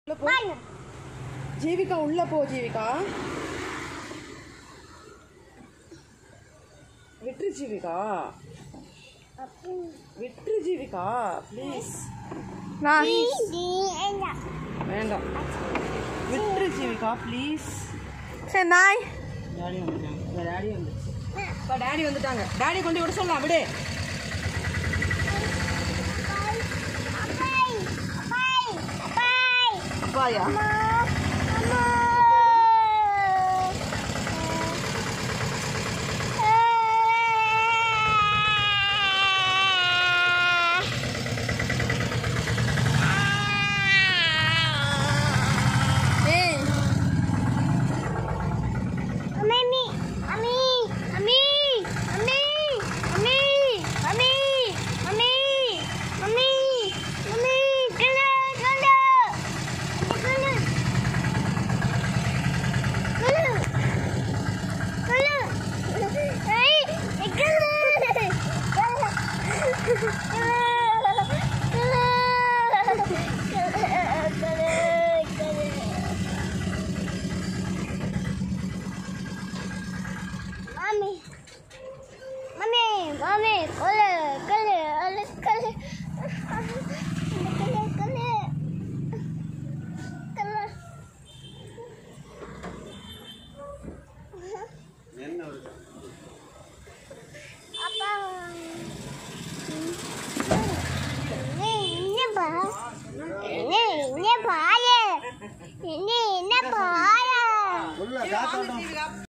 உள்ள போ ஜீவிகா உள்ள போ ஜீவிகா விட்டுரு ஜீவிகா விட்டுரு ஜீவிகா ப்ளீஸ் நான் வேண்டாம் விட்டுரு ஜீவிகா ப்ளீஸ் சரி நாய் டாடி வந்துட்டாங்க டாடி வந்துச்சு இப்போ டாடி வந்துட்டாங்க டாடி கொண்டு விட சொல்லலாம் விடு அப்பாயா ஏய் Mami. Mami, mami, cole, cole, cole, cole. Cole, cole. Cole. அப்பா நீ என்ன பா நீ என்ன பாரு நீ என்ன பாரு வாங்க ஜீவிகா